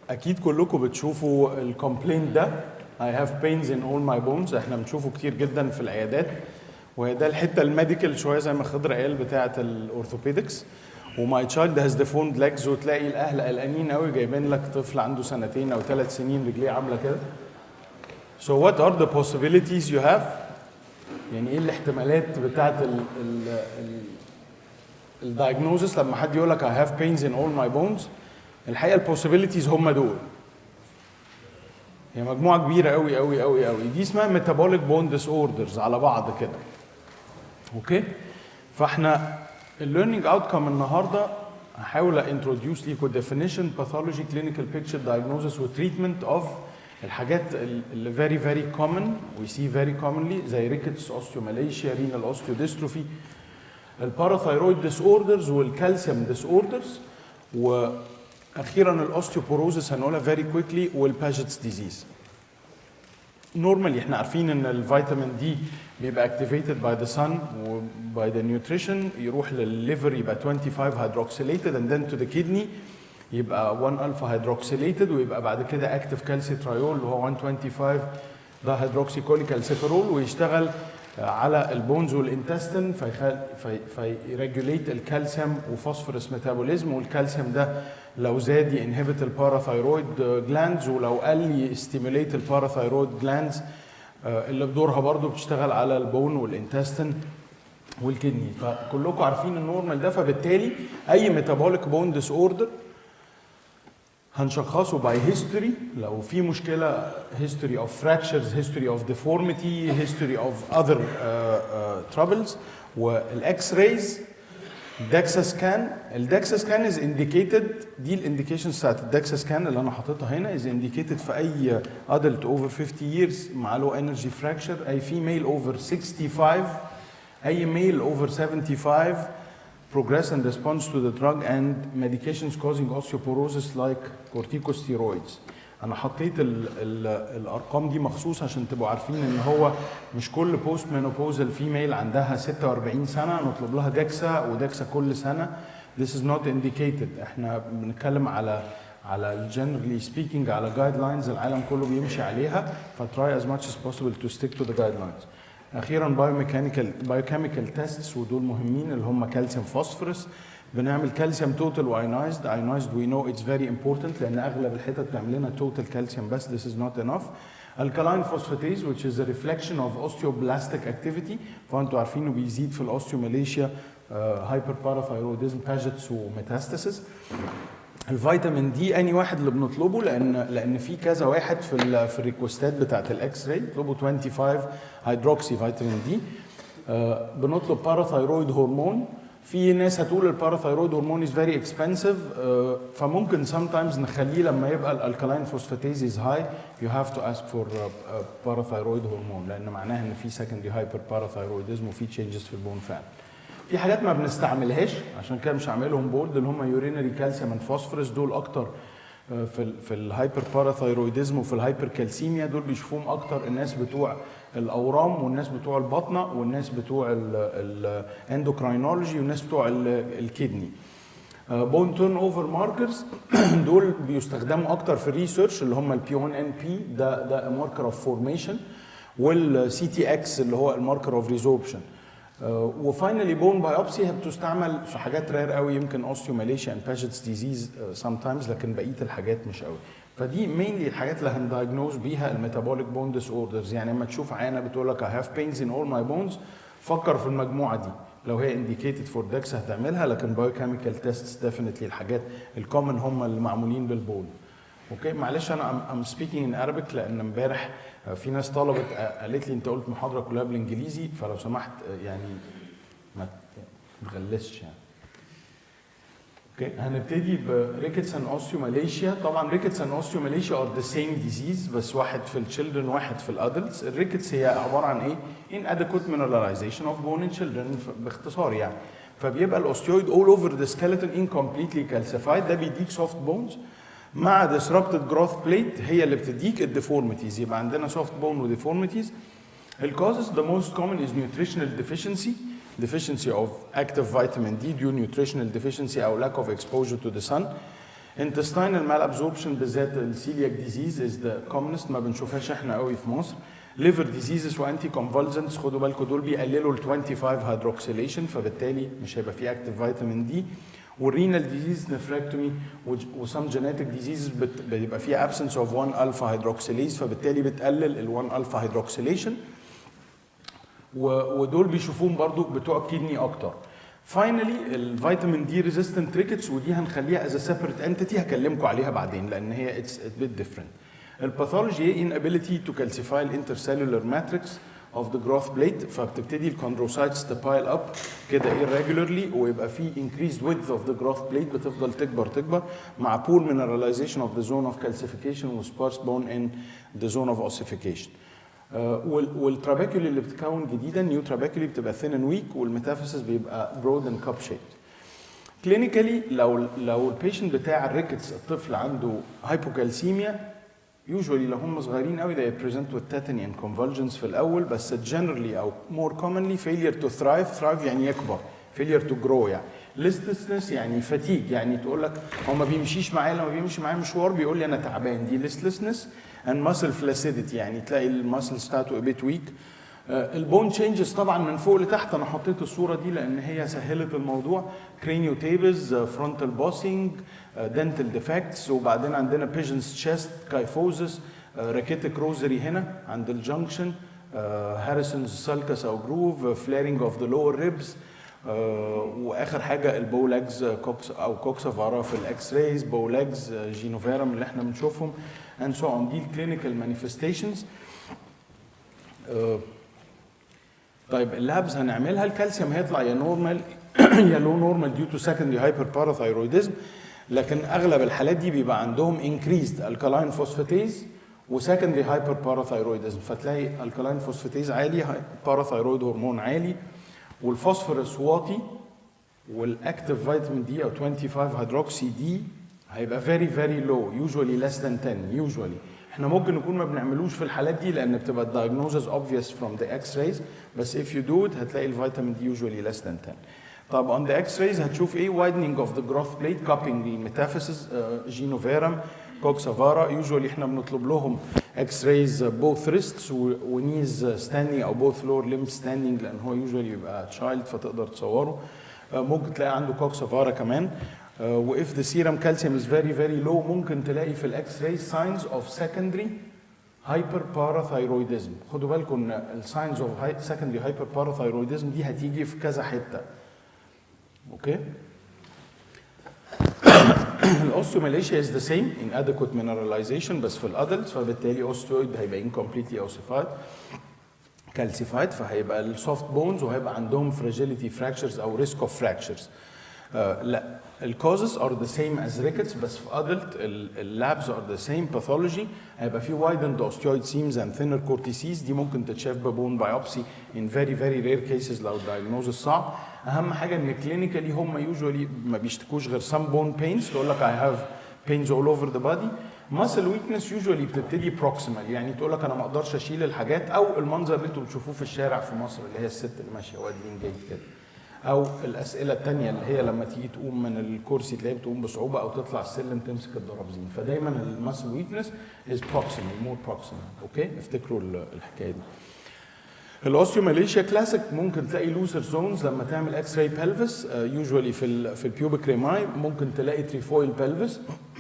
اكيد كلكم بتشوفوا الكومبلين ده I have pains in all my bones احنا بنشوفه كتير جدا في العيادات وهي ده الحته الميديكال شويه زي ما خضر قال بتاعه الاورثوبيدكس وماي تشايلد هاز ديفورمد ليجز وتلاقي الاهل قلقانين قوي جايبين لك طفل عنده سنتين او ثلاث سنين رجليه عامله كده So what are the possibilities you have؟ يعني ايه الاحتمالات بتاعت ال ال ال الدايجنوزس لما حد يقول لك I have pains in all my bones الحقيقه البوسيبيليتيز هم دول هي مجموعه كبيره قوي قوي قوي قوي دي اسمها ميتابوليك بون ديس اوردرز على بعض كده اوكي فاحنا الليرنينج اوتكم النهارده هحاول انتروديوس ليكم ديفينيشن باثولوجي كلينيكال بيكتشر دايجنوزس وتريتمنت اوف الحاجات اللي فيري فيري كومن وي سي فيري كومنلي زي ريكتس اوستيوماليشيا رينال اوستيوديستروفي الباراثايرويد ديس اوردرز والكالسيوم ديس اوردرز واخيرا الاوستيوبوروزس هنقولها فيري كويكلي والباجيتس ديزيز نورمالي احنا عارفين ان الفيتامين دي بيبقى activated by the sun و by the nutrition يروح للليفر يبقى 25 hydroxylated and then to the kidney يبقى 1 alpha hydroxylated ويبقى بعد كده active calcitriol اللي هو 125 ده هيدروكسي كوليكالسيفرول ويشتغل على البونز والانتستين فيريجوليت الكالسيوم وفوسفورس ميتابوليزم والكالسيوم ده لو زاد ينهبت الباراثايرويد جلاندز ولو قل يستيموليت الباراثايرويد جلاندز اللي بدورها برضو بتشتغل على البون والانتستين والكدني فكلكم عارفين النورمال ده فبالتالي اي ميتابوليك بون ديس اوردر هنشخصه باي هيستوري لو في مشكله هيستوري اوف fractures هيستوري اوف deformity هيستوري اوف اذر troubles والاكس رايز DEXA سكان الدكسا سكان از انديكيتد دي الانديكيشنز بتاعت الدكسا سكان اللي انا حاططها هنا از انديكيتد في اي ادلت اوفر 50 years مع لو انرجي فراكشر اي فيميل اوفر 65 اي ميل اوفر 75 progress and response to the drug and medications causing osteoporosis like corticosteroids انا حطيت ال ال الارقام دي مخصوص عشان تبقوا عارفين ان هو مش كل بوست مينوبوزال فيميل عندها 46 سنه نطلب لها دكسا ودكسا كل سنه this is not indicated احنا بنتكلم على على generally speaking على جايد لاينز العالم كله بيمشي عليها فتراي as much as possible to stick to the guidelines اخيرا بايوميكانيكال بايوكيميكال تيستس ودول مهمين اللي هم كالسيوم فوسفورس بنعمل كالسيوم توتال واينايزد اينايزد وي نو اتس فيري امبورتنت لان اغلب الحتت بتعمل لنا توتال كالسيوم بس this is not enough الكالاين فوسفاتيز which is a reflection of osteoblastic activity فانتوا عارفين انه بيزيد في الاوستيوماليشيا هايبر باراثايروديزم باجيتس وميتاستاسيس الفيتامين دي اني واحد اللي بنطلبه لان لان في كذا واحد في ال في الريكوستات بتاعت الاكس راي بيطلبوا 25 هيدروكسي فيتامين دي آه بنطلب باراثايرويد هرمون في ناس هتقول الباراثايرويد هرمون از فيري اكسبنسيف فممكن sometimes نخليه لما يبقى الالكالاين فوسفاتيز از هاي يو هاف تو اسك فور باراثايرويد هرمون لان معناها ان في سكندري هايبر باراثايرويدزم وفي تشينجز في البون فعلا في حاجات ما بنستعملهاش عشان كده مش هعملهم بولد اللي هم يورينري كالسيوم اند فوسفورس دول اكتر في ال في الهايبر باراثايرويدزم وفي الهايبر كالسيميا دول بيشوفوهم اكتر الناس بتوع الاورام والناس بتوع البطنه والناس بتوع الاندوكراينولوجي والناس بتوع الكدني بون تيرن اوفر ماركرز دول بيستخدموا اكتر في الريسيرش اللي هم البي 1 ان بي ده ده ماركر اوف فورميشن والسي تي اكس اللي هو الماركر اوف ريزوربشن وفاينلي بون بايوبسي بتستعمل في حاجات رير قوي يمكن اوستيوماليشيا اند باجيتس ديزيز سام تايمز لكن بقيه الحاجات مش قوي فدي مينلي الحاجات اللي هندايجنوز بيها الميتابوليك بون ديس اوردرز يعني لما تشوف عينه بتقول لك I have pains in all my bones فكر في المجموعه دي لو هي انديكيتد فور دكس هتعملها لكن بايوكيميكال تيستس ديفينتلي الحاجات الكومن هم اللي معمولين بالبون اوكي معلش انا ام سبيكينج ان ارابيك لان امبارح في ناس طلبت قالت لي انت قلت محاضره كلها بالانجليزي فلو سمحت يعني ما تغلسش يعني اوكي هنبتدي بريكتس ان اوستيوماليشيا طبعا ريكتس ان اوستيوماليشيا ار ذا سيم ديزيز بس واحد في التشيلدرن واحد في الادلتس الريكتس هي عباره عن ايه inadequate mineralization of bone in children باختصار يعني فبيبقى الاوستيويد اول اوفر ذا سكeleton incompletely calcified ده بيديك سوفت بونز مع disrupted growth plate هي اللي بتديك الديفورميتيز يبقى عندنا سوفت بون وديفورميتيز الكوزز the most common is nutritional deficiency deficiency of active vitamin D due nutritional deficiency او lack of exposure to the sun intestinal malabsorption بالذات السيلياك ديزيز از ذا commonest ما بنشوفهاش احنا قوي في مصر liver diseases وانتي convulsants خدوا بالكم دول بيقللوا ال 25 hydroxylation فبالتالي مش هيبقى فيه active فيتامين دي والرينال ديزيز نفراكتومي وسم جينيتك ديزيز بيبقى فيها absence of 1 alpha hydroxylase فبالتالي بتقلل ال 1 alpha hydroxylation و- ودول بيشوفوهم برضو بتوع الكدني اكتر فاينلي الفيتامين دي ريزيستنت ريكتس ودي هنخليها از سيبريت انتيتي هكلمكم عليها بعدين لان هي اتس بيت ديفرنت الباثولوجي هي inability to calcify الانترسيلولر ماتريكس of the growth plate فبتبتدي الكوندروسايتس تبايل اب كده irregularly ويبقى في increased width of the growth plate بتفضل تكبر تكبر مع poor mineralization of the zone of calcification و sparse bone in the zone of ossification. والترابيكولي اللي بتتكون جديدا نيو ترابيكولي بتبقى ثين اند ويك والميتافيسيس بيبقى برود اند كاب شيب كلينيكالي لو لو البيشنت بتاع الريكتس الطفل عنده هايبوكالسيميا يوجوالي لو هم صغيرين قوي they present with tetany and convulsions في الاول بس generally او more commonly failure to thrive thrive يعني يكبر failure to grow يعني listlessness يعني fatigue يعني تقول لك هو ما بيمشيش معايا لما بيمشي معايا مشوار بيقول لي انا تعبان دي listlessness and muscle flaccidity يعني تلاقي المسلز بتاعته a bit weak البون تشينجز طبعا من فوق لتحت انا حطيت الصوره دي لان هي سهلت الموضوع كرينيو تيبز فرونتال بوسنج دنتال ديفكتس وبعدين عندنا بيجنز تشيست كايفوزس راكيتك روزري هنا عند الجنكشن هاريسونز سالكس او جروف فليرنج اوف ذا لور ريبس واخر حاجه البولاجز كوكس او كوكسافارا في الاكس رايز بولاجز جينوفيرم اللي احنا بنشوفهم and so on دي الكلينيكال مانيفستيشنز طيب اللابز هنعملها الكالسيوم هيطلع يا نورمال يا لو نورمال ديو تو سكندري هايبر باراثايرويدزم لكن اغلب الحالات دي بيبقى عندهم انكريزد الكالاين فوسفاتيز وسكندري هايبر باراثايرويدزم فتلاقي الكالاين فوسفاتيز عالي باراثايرويد هرمون عالي والفوسفورس واطي والاكتيف فيتامين دي او 25 هيدروكسي دي هيبقى very very low usually less than 10 usually احنا ممكن نكون ما بنعملوش في الحالات دي لان بتبقى diagnosis obvious from the x-rays بس if you do it هتلاقي الفيتامين دي usually less than 10 طب on the x-rays هتشوف ايه widening of the growth plate cupping الميتافيسيس جينوفيرم كوكسافارا usually احنا بنطلب لهم x-rays both wrists ونيز standing او both lower limb standing لان هو usually بيبقى child فتقدر تصوره ممكن تلاقي عنده كوكسافارا كمان واف ذا سيرم كالسيوم از فيري فيري لو ممكن تلاقي في الاكس راي ساينز اوف سكندري هايبر باراثايرويدزم خدوا بالكم ان الساينز اوف سكندري هايبر باراثايرويدزم دي هتيجي في كذا حته اوكي الاوستيوماليشيا از ذا سيم ان ادكوت مينراليزيشن بس في الادلت فبالتالي اوستيويد هيبقى انكمبليتلي اوسيفايد كالسيفايد فهيبقى السوفت بونز وهيبقى عندهم فراجيليتي فراكشرز او ريسك اوف فراكشرز لا الكوزز ار ذا سيم از ريكتس بس في ادلت اللابس ار ذا سيم باثولوجي هيبقى في وايدند اوستيويد سيمز اند ثينر كورتيسيز دي ممكن تتشاف ببون بايوبسي ان فيري فيري رير كيسز لو الدايجنوزس صعب اهم حاجه ان كلينيكالي هم يوجوالي ما بيشتكوش غير سم بون بينز تقول لك اي هاف بينز اول اوفر ذا بادي ماسل ويكنس يوجوالي بتبتدي بروكسيمال يعني تقول لك انا ما اقدرش اشيل الحاجات او المنظر اللي انتم بتشوفوه في الشارع في مصر اللي هي الست اللي ماشيه وادين جاي كده او الاسئله الثانيه اللي هي لما تيجي تقوم من الكرسي تلاقيها بتقوم بصعوبه او تطلع السلم تمسك الدرابزين فدايما الماسل ويكنس از بروكسيمال مور بروكسيمال اوكي افتكروا الحكايه دي الاوستيوماليشيا كلاسيك ممكن تلاقي لوسر زونز لما تعمل اكس راي بلفس يوجوالي في ال في البيوبيك ريماي ممكن تلاقي تريفويل بلفس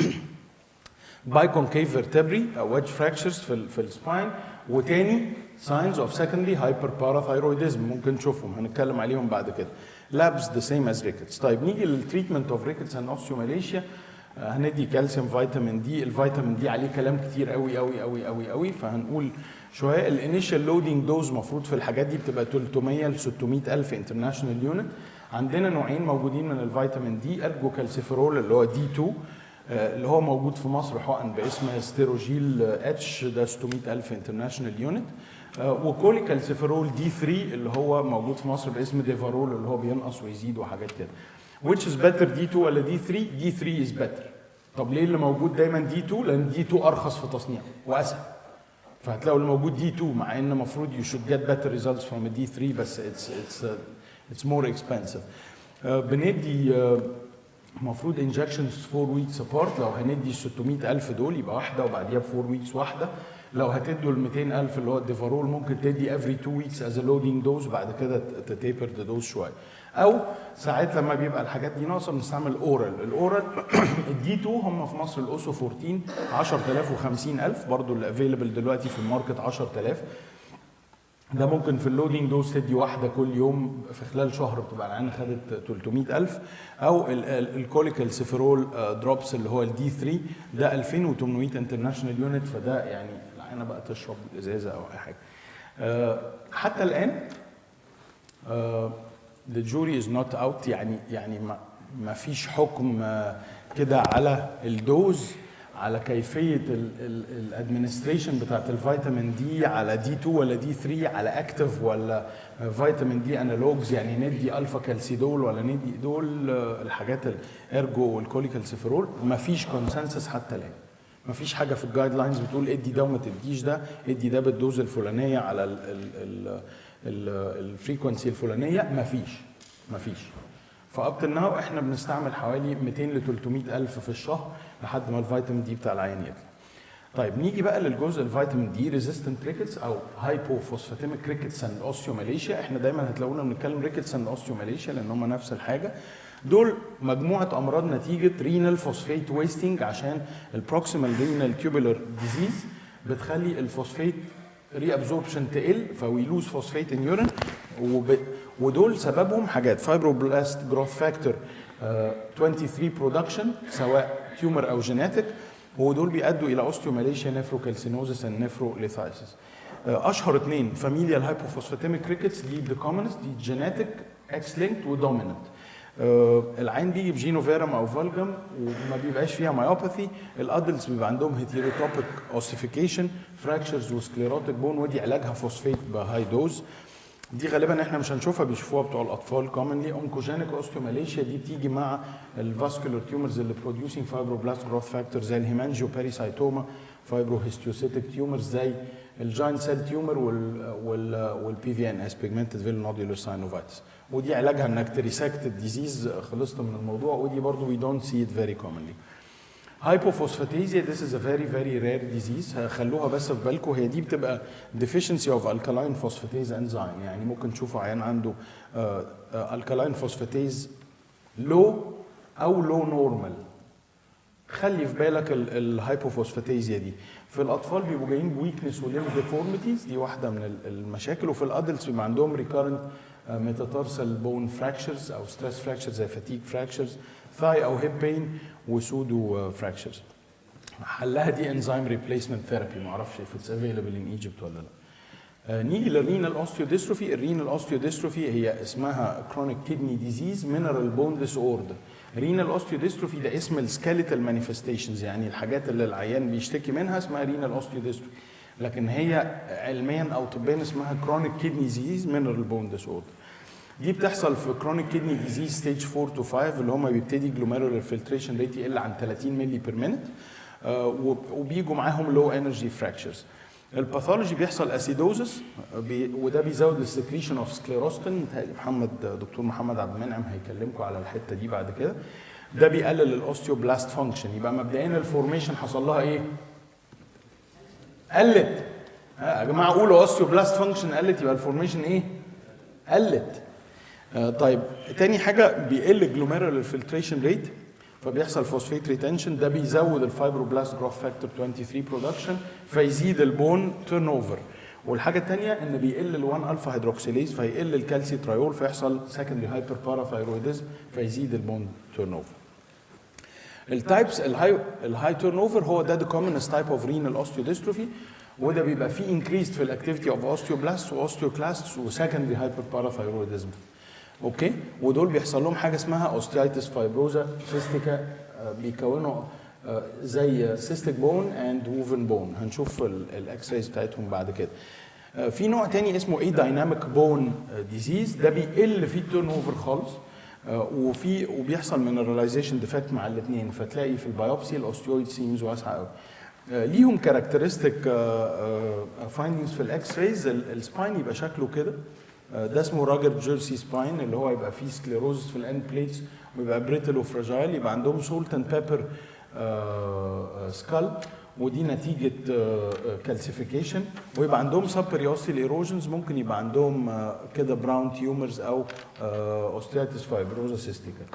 باي كونكيف فيرتبري او ويدج فراكشرز في ال في السباين وتاني ساينز اوف سكندري هايبر باراثايرويدزم ممكن نشوفهم هنتكلم عليهم بعد كده لابس ذا سيم از ريكتس طيب نيجي للتريتمنت اوف ريكتس اند اوستيوماليشيا هندي كالسيوم فيتامين دي الفيتامين دي عليه كلام كتير قوي قوي قوي قوي قوي فهنقول شويه الانيشال لودنج دوز المفروض في الحاجات دي بتبقى 300 ل 600 الف انترناشونال يونت عندنا نوعين موجودين من الفيتامين دي ارجو كالسيفرول اللي هو دي 2 اللي هو موجود في مصر حقن باسم ستيروجيل اتش ده 600 الف انترناشونال يونت وكولي كالسيفرول دي 3 اللي هو موجود في مصر باسم ديفارول اللي هو بينقص ويزيد وحاجات كده which is better دي 2 ولا دي 3 دي 3 is better طب ليه اللي موجود دايما دي 2 لان دي 2 ارخص في تصنيع واسهل فهتلاقوا اللي موجود دي 2 مع ان المفروض you should get better results from a D3 بس it's it's uh, it's more expensive uh, بندي uh, المفروض انجكشنز 4 ويكس ابارت لو هندي 600000 دول يبقى واحده وبعديها ب 4 ويكس واحده لو هتدوا ال 200000 اللي هو الديفارول ممكن تدي افري 2 ويكس از لودنج دوز بعد كده تتيبر ذا دوز شويه او ساعات لما بيبقى الحاجات دي ناقصه بنستعمل اورال الاورال الدي 2 هم في مصر الاوسو 14 10000 و50000 برضو اللي افيلبل دلوقتي في الماركت 10000 ده ممكن في اللودنج دوز تدي واحده كل يوم في خلال شهر بتبقى العينه خدت 300000 او الكوليكال سيفرول دروبس اللي هو الدي 3 ده 2800 انترناشونال يونت فده يعني العينه بقى تشرب ازازه او اي حاجه آه، حتى الان ذا جوري از نوت اوت يعني يعني ما ما فيش حكم آه، كده على الدوز على كيفيه الادمنستريشن بتاعت الفيتامين دي على دي 2 ولا دي 3 على اكتف ولا فيتامين دي انالوجز يعني ندي الفا كالسيدول ولا ندي دول آه، الحاجات الارجو والكوليكالسيفيرول ما فيش كونسنسس حتى الان ما فيش حاجه في الجايد لاينز بتقول ادي ده وما تديش ده ادي ده بالدوز الفلانيه على الفريكونسي الفلانيه ما فيش ما فيش فاب ناو احنا بنستعمل حوالي 200 ل 300 الف في الشهر لحد ما الفيتامين دي بتاع العين يطلع طيب نيجي بقى للجزء الفيتامين دي ريزيستنت ريكتس او هايبوفوسفاتيميك ريكتس اند اوستيوماليشيا احنا دايما هتلاقونا بنتكلم ريكتس اند اوستيوماليشيا لان هم نفس الحاجه دول مجموعه امراض نتيجه رينال فوسفيت ويستنج عشان البروكسيمال رينال تيوبولار ديزيز بتخلي الفوسفيت ري ابزوربشن تقل فويلوز فوسفيت ان يورين ودول سببهم حاجات فايبروبلاست جروث فاكتور 23 برودكشن سواء تيومر او جينيتك ودول بيؤدوا الى اوستيوماليشيا نيفروكالسينوزس اند نيفروليثايسيس اشهر اثنين فاميليال هايبوفوسفاتيميك ريكتس دي ذا كومنست دي جينيتك اكس لينكد ودوميننت آه، العين بيجي بجينوفيرم او فالجم وما بيبقاش فيها مايوباثي الادلتس بيبقى عندهم هيتيروتوبيك اوسيفيكيشن فراكشرز وسكليروتيك بون ودي علاجها فوسفيت بهاي دوز دي غالبا احنا مش هنشوفها بيشوفوها بتوع الاطفال كومنلي اونكوجينيك اوستيوماليشيا دي بتيجي مع الفاسكولار تيومرز اللي بروديوسينج فايبروبلاست جروث فاكتور زي الهيمانجيو باريسايتوما فايبروهيستيوسيتك تيومرز زي الجاينت سيل تيومر وال وال والبي في ان اس بيجمنتد فيل نودولار ساينوفايتس ودي علاجها انك تريسكت الديزيز خلصت من الموضوع ودي برضو وي دونت سي ات فيري كومنلي هايبوفوسفاتيزيا this is a very very rare disease خلوها بس في بالكم هي دي بتبقى deficiency of alkaline phosphatase enzyme يعني ممكن تشوفوا عيان عنده uh, uh, alkaline phosphatase low او low normal خلي في بالك الهايبوفوسفاتيزيا دي في الاطفال بيبقوا جايين بويكنس وليم ديفورميتيز دي واحده من المشاكل وفي الادلتس بيبقى عندهم ريكارنت ميتاتارسال بون فراكشرز او ستريس فراكشرز زي فاتيك فراكشرز ثاي او هيب بين وسودو فراكشرز حلها دي انزيم ريبليسمنت ثيرابي ما اعرفش if it's available in Egypt ولا لا آه، نيجي للرينال اوستيوديستروفي الرينال اوستيوديستروفي هي اسمها كرونيك كيدني ديزيز مينرال بون ديس اوردر رينال اوستيوديستروفي ده اسم السكيليتال مانيفستيشنز يعني الحاجات اللي العيان بيشتكي منها اسمها رينال اوستيوديستروفي لكن هي علميا او طبيا اسمها كرونيك كيدني ديزيز مينرال بون ديس اوردر دي بتحصل في كرونيك كيدني ديزيز ستيج 4 تو 5 اللي هم بيبتدي جلوميرولار فلتريشن ريت يقل عن 30 ملي بير مينت وبيجوا معاهم لو انرجي فراكشرز الباثولوجي بيحصل اسيدوزس بي وده بيزود السكريشن اوف سكليروستين متهيألي محمد دكتور محمد عبد المنعم هيكلمكم على الحته دي بعد كده ده بيقلل الاوستيوبلاست فانكشن يبقى مبدئيا الفورميشن حصل لها ايه؟ قلت ها، يا جماعه قولوا اوستيوبلاست فانكشن قلت يبقى الفورميشن ايه؟ قلت آه، طيب تاني حاجه بيقل جلوميرولار فلتريشن ريت فبيحصل فوسفيت ريتنشن ده بيزود الفايبروبلاست جروث فاكتور 23 برودكشن فيزيد البون تيرن اوفر والحاجه الثانيه ان بيقل ال1 الفا هيدروكسيليز فيقل الكالسي ترايول فيحصل سكندري هايبر باراثايرويدزم فيزيد البون تيرن اوفر التايبس الهاي الهاي تيرن اوفر هو ده the commonest type of renal osteodystrophy وده بيبقى فيه increased في الاكتيفيتي اوف اوستيوبلاست واوستيوكلاست وسكندري هايبر باراثايرويدزم اوكي ودول بيحصل لهم حاجه اسمها اوستيايتس فايبروزا سيستيكا بيكونوا آه، زي سيستيك بون اند ووفن بون هنشوف الاكس رايز بتاعتهم بعد كده آه، في نوع تاني اسمه ايه دايناميك بون ديزيز ده بيقل فيه التيرن اوفر خالص آه، وفي وبيحصل مينراليزيشن ديفكت مع الاثنين فتلاقي في البيوبسي الاوستيويد سيمز واسعه قوي آه، ليهم كاركترستيك فايندنجز في الاكس رايز السباين يبقى شكله كده آه، ده اسمه راجر جيرسي سباين اللي هو يبقى فيه سكليروز في الاند بليتس ويبقى بريتل وفراجايل يبقى عندهم سولت اند بيبر سكال ودي نتيجه كالسيفيكيشن ويبقى عندهم سب بريوستيل ايروجنز ممكن يبقى عندهم آه، كده براون تيومرز او اوستياتس فايبروزا سيستيكا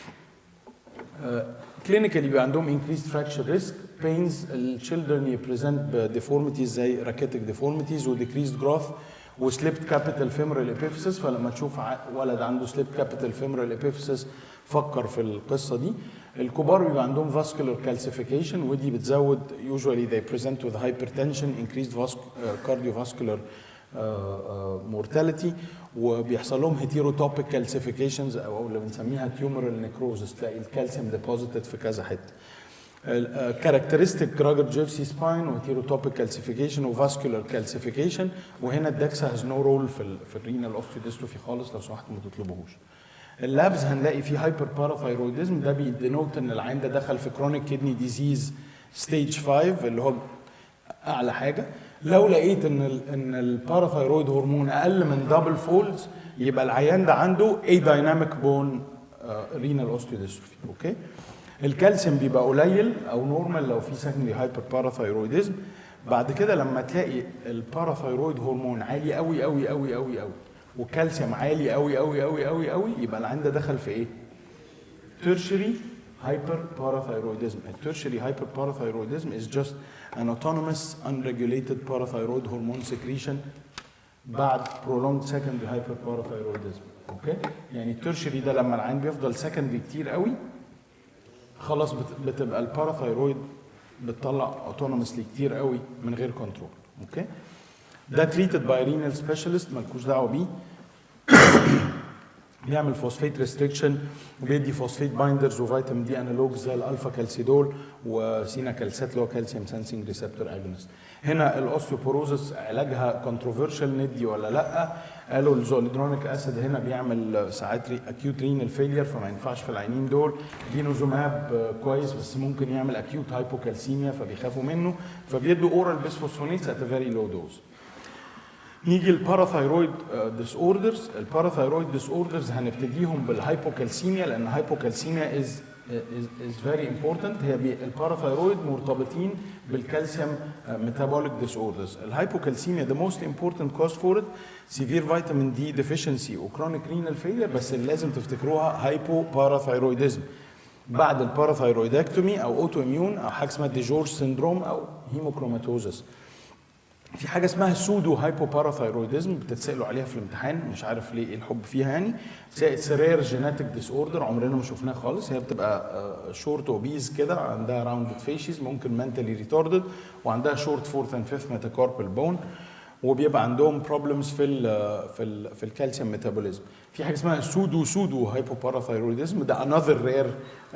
كلينيكالي بيبقى عندهم increased fracture risk pains الchildren يبريزنت بديفورميتيز زي راكيتك ديفورميتيز وديكريزد جروث وسليبت كابيتال فيمورال ابيفيسس فلما تشوف ع- ولد عنده سليبت كابيتال فيمورال ابيفيسس فكر في القصه دي الكبار بيبقى عندهم vascular calcification ودي بتزود usually they present with hypertension increased vas- uh, cardiovascular uh, uh, mortality وبيحصل لهم هيتيروتوبيك كالسيفيكيشنز او اللي بنسميها تيومرال نيكروزس تلاقي الكالسيوم ديبوزيتد في كذا حته كاركترستيك راجر جيرسي سباين وهيتيروتوبيك كالسيفيكيشن وفاسكولار كالسيفيكيشن وهنا الدكسا هاز نو رول في ال في الرينال اوستيوديستروفي خالص لو سمحتوا ما تطلبوهوش اللابز هنلاقي فيه هايبر باراثايرويدزم ده بيدينوت ان العين ده دخل في كرونيك كيدني ديزيز ستيج 5 اللي هو اعلى حاجه لو لقيت ان ال ان الباراثايرويد هرمون اقل من دبل فولدز يبقى العيان ده عنده اي دايناميك بون رينال اوستيوديستروفي اوكي الكالسيوم بيبقى قليل او نورمال لو في سكندري هايبر باراثايرويدزم بعد كده لما تلاقي الباراثايرويد هرمون عالي قوي قوي قوي قوي قوي والكالسيوم عالي قوي قوي قوي قوي قوي يبقى العيان ده دخل في ايه؟ tertiary hyperparathyroidism. A tertiary hyperparathyroidism is just an autonomous unregulated parathyroid hormone secretion بعد prolonged secondary hyperparathyroidism. اوكي؟ يعني الترشري ده لما العين بيفضل secondary كتير قوي خلاص بت- بتبقى الباراثايرويد بتطلع اوتونومسلي كتير قوي من غير كنترول اوكي ده تريتد باي رينال سبيشالست مالكوش دعوه بيه بيعمل فوسفيت ريستريكشن وبيدي فوسفيت بايندرز وفيتامين دي انالوجز زي الالفا كالسيدول وسينا كالسات اللي هو كالسيوم سنسنج ريسبتور اجونست هنا الاوستيوبوروزس علاجها كونتروفيرشال ندي ولا لا قالوا الزوليدرونيك اسيد هنا بيعمل ساعات اكيوت رينال فيلير فما ينفعش في العينين دول دينوزوماب آه، كويس بس ممكن يعمل اكيوت هايبوكالسيميا فبيخافوا منه فبيدوا اورال بيسفوسفونيتس ات فيري لو دوز نيجي الباراثايرويد ديس اوردرز الباراثايرويد ديس اوردرز هنبتديهم بالهايبوكالسيميا لان هايبوكالسيميا از از فيري امبورتنت هي بي- الباراثايرويد مرتبطين بالكالسيوم ميتابوليك ديس اوردرز الهايبوكالسيميا the most important cause for it severe vitamin D deficiency وكرونيك رينال فيلير بس اللي لازم تفتكروها هايبو باراثايرويدزم بعد الباراثايرويدكتومي او اوتو اميون او حاجه اسمها ديجورج سيندروم او هيموكروماتوزس في حاجه اسمها سودو هايبوباراثايرويدزم بتتسالوا عليها في الامتحان مش عارف ليه ايه الحب فيها يعني سرير جيناتيك ديس اوردر عمرنا ما شفناها خالص هي بتبقى شورت اوبيز كده عندها راوندد فيشيز ممكن منتلي ريتاردد وعندها شورت فورث اند فيفث ميتاكاربال بون وبيبقى عندهم بروبلمز في ال في ال في الكالسيوم ميتابوليزم في حاجه اسمها سودو سودو هايبوباراثايرويدزم ده انذر رير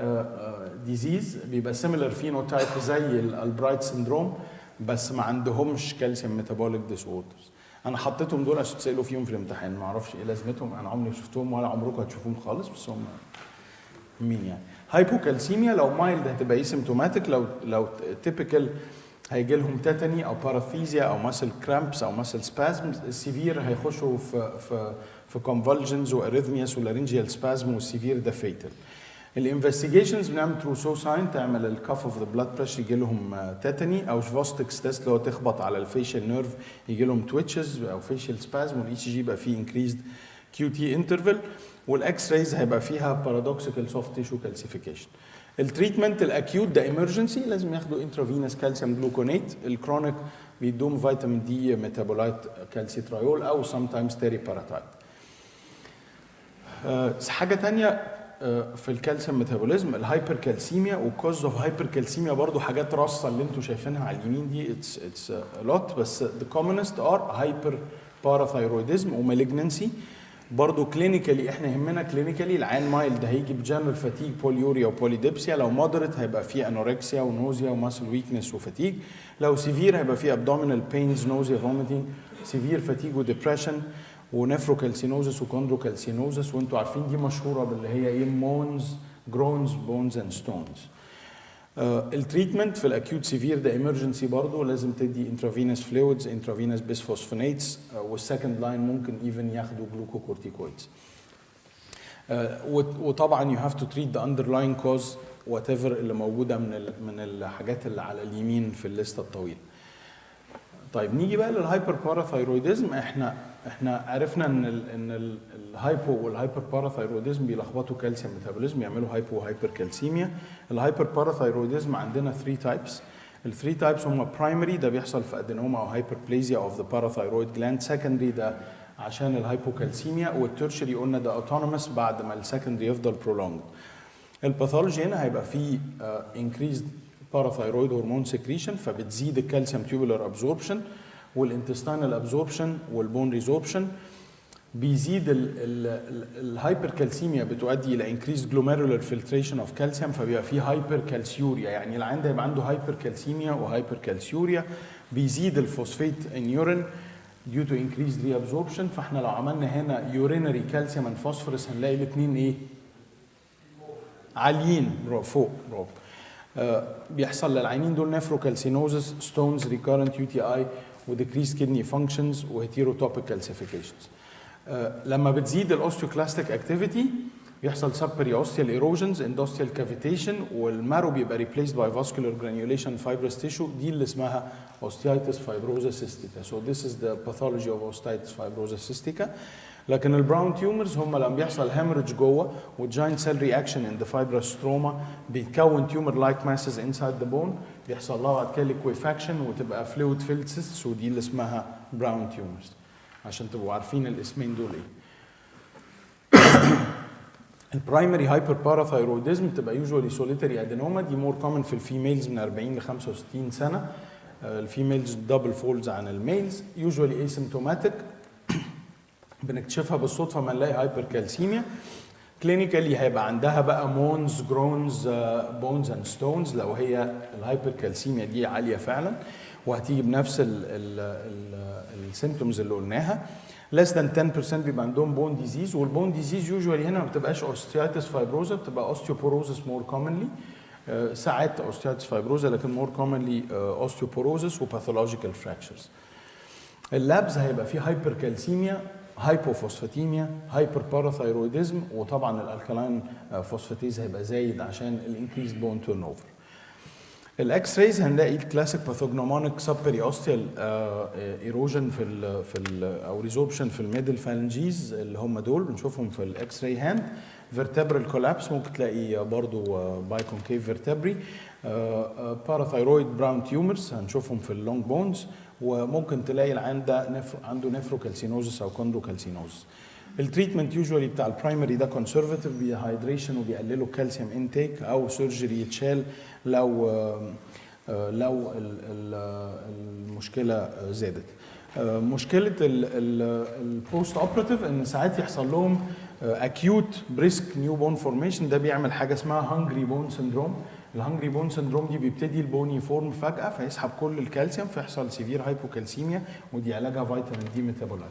ديزيز بيبقى سيميلر فينوتايب زي البرايت سيندروم بس ما عندهمش كالسيوم ميتابوليك ديس اوردرز انا حطيتهم دول عشان تسالوا فيهم في الامتحان ما اعرفش ايه لازمتهم انا عمري ما شفتهم ولا عمركم هتشوفوهم خالص بس هم مين يعني هايبوكالسيميا لو مايلد هتبقى ايسيمتوماتيك لو لو تيبيكال هيجي لهم تيتاني او باراثيزيا او ماسل كرامبس او ماسل سبازمز السيفير هيخشوا في في في كونفولجنز واريثمياس ولارنجيال سبازم والسيفير ده فيتال الانفستيجيشنز بنعمل تروسو ساين تعمل الكاف اوف ذا بلاد بريشر يجي لهم تيتاني او شفاستكس تيست اللي هو تخبط على الفيشال نيرف يجي لهم تويتشز او فيشال سبازم والاي سي جي يبقى فيه انكريزد كيو تي انترفال والاكس رايز هيبقى فيها بارادوكسيكال سوفت تيشو كالسيفيكيشن التريتمنت الاكيوت ده ايمرجنسي لازم ياخدوا انترافينوس كالسيوم جلوكونيت الكرونيك بيدوم فيتامين دي ميتابولايت كالسيترايول او سام تايمز تيري باراتايت حاجه تانية آه، في الكالسيوم ميتابوليزم الهايبر كالسيميا وكوز اوف هايبر كالسيميا برضو حاجات رصه اللي انتم شايفينها على اليمين دي اتس اتس لوت بس ذا كومنست ار هايبر باراثايرويدزم ومالجنسي برضو كلينيكالي احنا يهمنا كلينيكالي العين مايلد هيجي بجنرال فاتيج بوليوريا وبوليديبسيا لو مودريت هيبقى فيه انوركسيا ونوزيا وماسل ويكنس وفاتيج لو سيفير هيبقى فيه ابدومينال بينز نوزيا فوميتنج سيفير فاتيج وديبريشن ونفروكالسينوزس وكوندروكالسينوزس وانتوا عارفين دي مشهوره باللي هي ايه مونز جرونز بونز اند ستونز التريتمنت في الاكيوت سيفير ده ايمرجنسي برضه لازم تدي انترافينوس فلويدز انترافينوس بيسفوسفونيتس والسكند لاين ممكن ايفن ياخدوا جلوكوكورتيكويدز آه، وت- وطبعا يو هاف تو تريت ذا اندرلاين كوز وات ايفر اللي موجوده من ال- من الحاجات اللي على اليمين في الليسته الطويله طيب نيجي بقى للهايبر باراثايرويدزم احنا احنا عرفنا ان ال ان ال الهايبو والهايبر باراثايرويدزم بيلخبطوا كالسيوم ميتابوليزم يعملوا هايبو وهايبر كالسيميا الهايبر باراثايرويدزم عندنا 3 تايبس الثري تايبس هم برايمري ده بيحصل في ادينوما او هايبربليزيا اوف ذا باراثايرويد جلاند سكندري ده عشان الهايبوكالسيميا والترشري قلنا ده اوتونوموس بعد ما السكندري يفضل prolonged الباثولوجي هنا هيبقى فيه انكريزد باراثايرويد هرمون سكريشن فبتزيد الكالسيوم تيوبولار ابزوربشن والانتستينال ابزوربشن والبون ريزوربشن بيزيد الهايبر كالسيميا بتؤدي الى انكريز جلوميرولار فلتريشن اوف كالسيوم فبيبقى في هايبر كالسيوريا يعني العين ده يبقى عنده هايبر كالسيميا وهايبر كالسيوريا بيزيد الفوسفيت ان يورين due to increased reabsorption فاحنا لو عملنا هنا urinary calcium and phosphorus هنلاقي الاثنين ايه؟ عاليين برافو فوق برافو آه، بيحصل للعينين دول نفروكالسينوزس ستونز ريكارنت يو تي اي وديكريز كدني فانكشنز وهيتيروتوبيك كالسيفيكيشنز لما بتزيد الاوستيوكلاستيك اكتيفيتي بيحصل سبريوستيال ايروجنز اندوستيال كافيتيشن والمارو بيبقى ريبليسد باي فاسكولار جرانيوليشن فايبرس تيشو دي اللي اسمها اوستيايتس فايبروزا سيستيكا سو ذيس از ذا باثولوجي اوف اوستيايتس فايبروزا سيستيكا لكن البراون تيومرز هم لما بيحصل هامرج جوه وجاينت سيل رياكشن ان ذا فايبرس ستروما بيتكون تيومر لايك ماسز انسايد ذا بون بيحصل لها بعد كده ليكويفاكشن وتبقى فلويد فيلتسس ودي اللي اسمها براون تيومرز عشان تبقوا عارفين الاسمين دول ايه البرايمري هايبر باراثايرويدزم تبقى يوجوالي سوليتري ادينوما دي مور كومن في الفيميلز من 40 ل 65 سنه الفيميلز دبل فولدز عن الميلز يوجوالي اسيمتوماتيك بنكتشفها بالصدفه ما نلاقي هايبر كالسيميا كلينيكالي هيبقى عندها بقى مونز جرونز بونز اند ستونز لو هي الهايبر كالسيميا دي عاليه فعلا وهتيجي بنفس السيمتومز اللي قلناها less than 10% بيبقى عندهم بون ديزيز والبون ديزيز يوجوالي هنا ما بتبقاش اوستياتس فايبروزا بتبقى اوستيوبوروزس مور كومنلي ساعات اوستياتس فايبروزا لكن مور كومنلي اوستيوبوروزس وباثولوجيكال فراكشرز اللابز هيبقى فيه هايبر كالسيميا هايبوفوسفاتيميا هايبر باراثايرويدزم وطبعا الالكالاين فوسفاتيز هيبقى زايد عشان الانكريز بون تيرن اوفر الاكس رايز هنلاقي الكلاسيك باثوجنومونيك سبري اوستيال ايروجن في ال في ال او ريزوربشن في الميدل فالنجيز اللي هم دول بنشوفهم في الاكس راي هاند فيرتبرال كولابس ممكن تلاقي برضو باي كونكيف فيرتبري باراثايرويد براون تيومرز هنشوفهم في اللونج بونز وممكن تلاقي العين ده نفر عنده نفروكالسينوزس او كوندروكالسينوزس التريتمنت يوجوالي بتاع البرايمري ده كونسرفاتيف بيهايدريشن وبيقللوا الكالسيوم انتيك او سيرجري يتشال لو لو المشكله زادت مشكله البوست اوبراتيف ان ساعات يحصل لهم اكيوت بريسك نيو بون فورميشن ده بيعمل حاجه اسمها هانجري بون سندروم الهانجري بون سندروم دي بيبتدي البون يفورم فجاه فيسحب كل الكالسيوم فيحصل سيفير هايبوكالسيميا ودي علاجها فيتامين دي ميتابولايت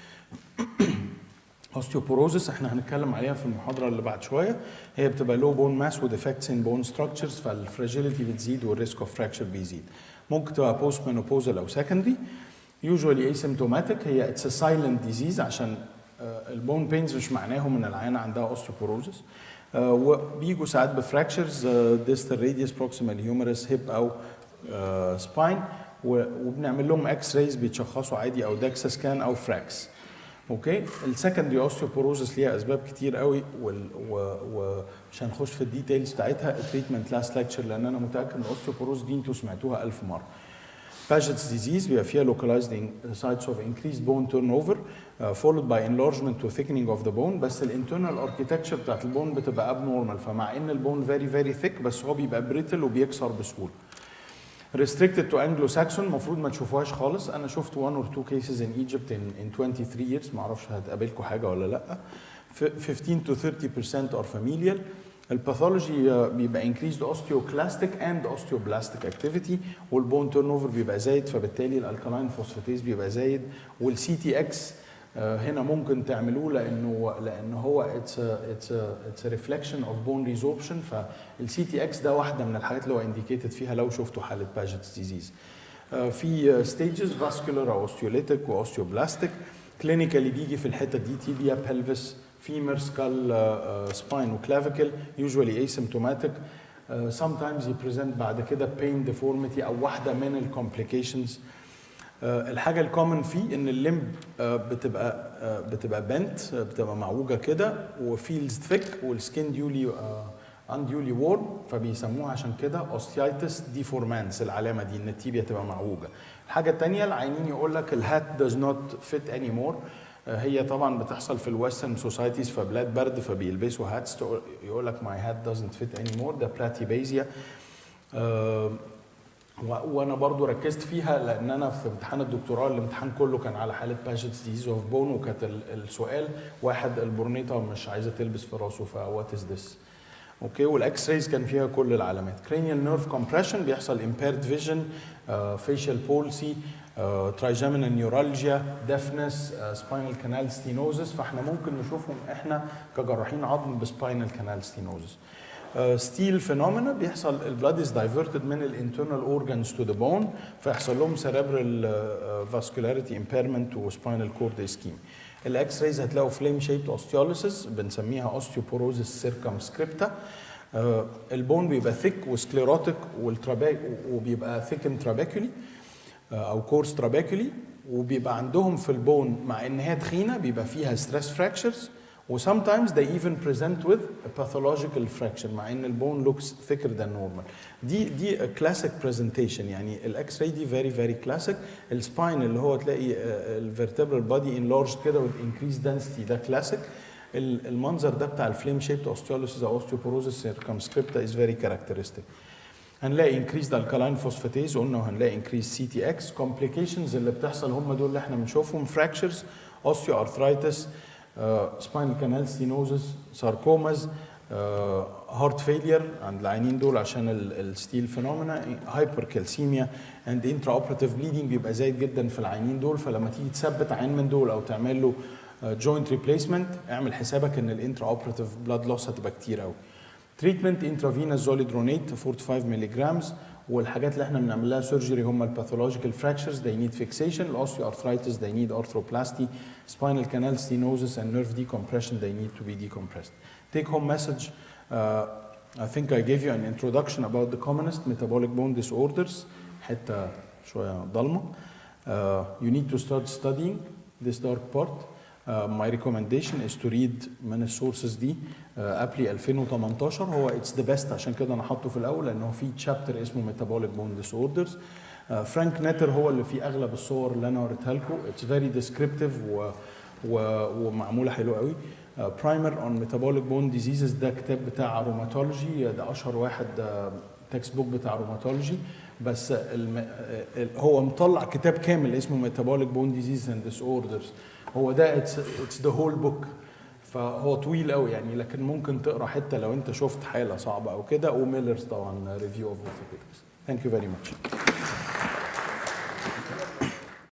اوستيوبوروزس احنا هنتكلم عليها في المحاضره اللي بعد شويه هي بتبقى لو بون ماس وديفكتس ان بون ستراكشرز فالفراجيليتي بتزيد والريسك اوف فراكشر بيزيد ممكن تبقى بوست مينوبوزال او سكندري يوجوالي اسيمتوماتيك هي اتس سايلنت ديزيز عشان البون بينز مش معناهم ان العيانه عندها اوستيوبوروزس وبيجوا ساعات بفراكشرز ديستال راديوس بروكسيمال هيومرس هيب او سباين وبنعمل لهم اكس رايز بيتشخصوا عادي او داكسا سكان او فراكس اوكي السكندري اوستيوبوروزس ليها اسباب كتير قوي ومش هنخش في الديتيلز بتاعتها التريتمنت لاست ليكتشر لان انا متاكد ان الاوستيوبوروز دي انتوا سمعتوها ألف مره Paget's disease بيبقى فيها localized sites of increased bone turnover uh, followed by enlargement to thickening of the bone بس الانترنال اركيتكتشر بتاعت البون بتبقى abnormal فمع ان البون very very thick بس هو بيبقى بريتل وبيكسر بسهوله. restricted to Anglo-Saxon المفروض ما تشوفوهاش خالص انا شفت one or two cases in Egypt in, in 23 years ما اعرفش هتقابلكم حاجه ولا لا 15 to 30% are familial الباثولوجي بيبقى increased osteoclastic and osteoblastic activity والبون تيرن اوفر بيبقى زايد فبالتالي الالكالاين فوسفاتيز بيبقى زايد والسي تي اكس هنا ممكن تعملوه لانه لان هو اتس اتس اتس ريفلكشن اوف بون ريزوربشن فالسي تي اكس ده واحده من الحاجات اللي هو انديكيتد فيها لو شفتوا حاله باجيتس ديزيز في ستيجز فاسكولار او اوستيوليتيك واوستيوبلاستيك كلينيكالي بيجي في الحته دي تيبيا بلفس femur, skull, uh, uh, spine وclavicle usually asymptomatic uh, sometimes يبريزنت بعد كده pain deformity او واحده من الكومبليكيشنز الحاجه الكومن فيه ان الليمب بتبقى آه، بتبقى بنت بتبقى معوجه كده وفيلز ثيك والسكين ديولي انديولي وورم فبيسموها عشان كده اوستيايتس ديفورمانس العلامه دي ان التيبيا تبقى معوجه الحاجه الثانيه العينين يقول لك الهات does not fit anymore آه، هي طبعا بتحصل في الويسترن سوسايتيز فبلاد برد فبيلبسوا هاتس يقول لك ماي هات doesn't fit anymore ده بلاتيبيزيا آه، و- وانا برضو ركزت فيها لان انا في امتحان الدكتوراه الامتحان كله كان على حاله باجيتس ديزيز اوف بون وكانت ال- السؤال واحد البورنيطه مش عايزه تلبس في راسه فوات از ذس اوكي والاكس رايز كان فيها كل العلامات cranial nerve compression بيحصل impaired vision uh, facial palsy uh, trigeminal neuralgia deafness uh, spinal canal stenosis فاحنا ممكن نشوفهم احنا كجراحين عظم بسباينال canal stenosis ستيل فينومينا بيحصل البلاد از دايفرتد من الانترنال اورجانز تو ذا بون فيحصل لهم سيريبرال فاسكولاريتي امبيرمنت وسباينال كورد اسكيم الاكس رايز هتلاقوا فليم شيبد اوستيوليسيس بنسميها اوستيوبوروزيس سيركمسكريبتا البون بيبقى ثيك وسكليروتيك والتراباك وبيبقى ثيك تراباكولي او كورس تراباكولي وبيبقى عندهم في البون مع ان هي تخينه بيبقى فيها ستريس فراكشرز و sometimes they even present with a pathological fracture مع ان البون looks thicker than normal دي دي a classic presentation يعني الاكس راي دي very very classic السباين اللي هو تلاقي الفيرتبرال بادي enlarged كده with increased density ده classic ال- المنظر ده بتاع الفليم شيبت اوستيوليسيس او اوستيوبوروزيس سيركمسكريبتا از فيري كاركترستيك هنلاقي increased alkaline phosphatase قلنا وهنلاقي increased CTX complications اللي بتحصل هم دول اللي احنا بنشوفهم fractures osteoarthritis uh, spinal canal stenosis sarcomas هارت فيلير عند العينين دول عشان الستيل فينومينا هايبركالسيميا اند انترا اوبراتيف بليدنج بيبقى زايد جدا في العينين دول فلما تيجي تثبت عين من دول او تعمل له جوينت ريبليسمنت اعمل حسابك ان الانترا اوبراتيف بلاد لوس هتبقى كتير قوي تريتمنت انترافينوس زوليدرونيت 45 ملي جرامز والحاجات اللي احنا بنعمل لها سيرجري هم الباثولوجيكال fractures they need fixation الاوستيوارثرايتس they need arthroplasty spinal canal stenosis and nerve decompression they need to be decompressed take home message uh, I think I gave you an introduction about the commonest metabolic bone disorders حتة شوية ضلمة uh, you need to start studying this dark part Uh, my recommendation is to read من السورسز دي uh, ابلي 2018 هو اتس ذا بيست عشان كده انا حاطه في الاول لان هو في تشابتر اسمه metabolic bone disorders فرانك نتر هو اللي فيه اغلب الصور اللي انا وريتها لكم اتس فيري ديسكريبتيف و و ومعموله حلو قوي برايمر اون ميتابوليك بون ديزيزز ده كتاب بتاع روماتولوجي ده اشهر واحد تكست بوك بتاع روماتولوجي بس الم... ال- هو مطلع كتاب كامل اسمه ميتابوليك بون ديزيز اند ديس اوردرز هو ده اتس اتس ذا هول بوك فهو طويل قوي يعني لكن ممكن تقرا حته لو انت شفت حاله صعبه او كده وميلرز طبعا ريفيو اوف orthopedics ثانك يو فيري ماتش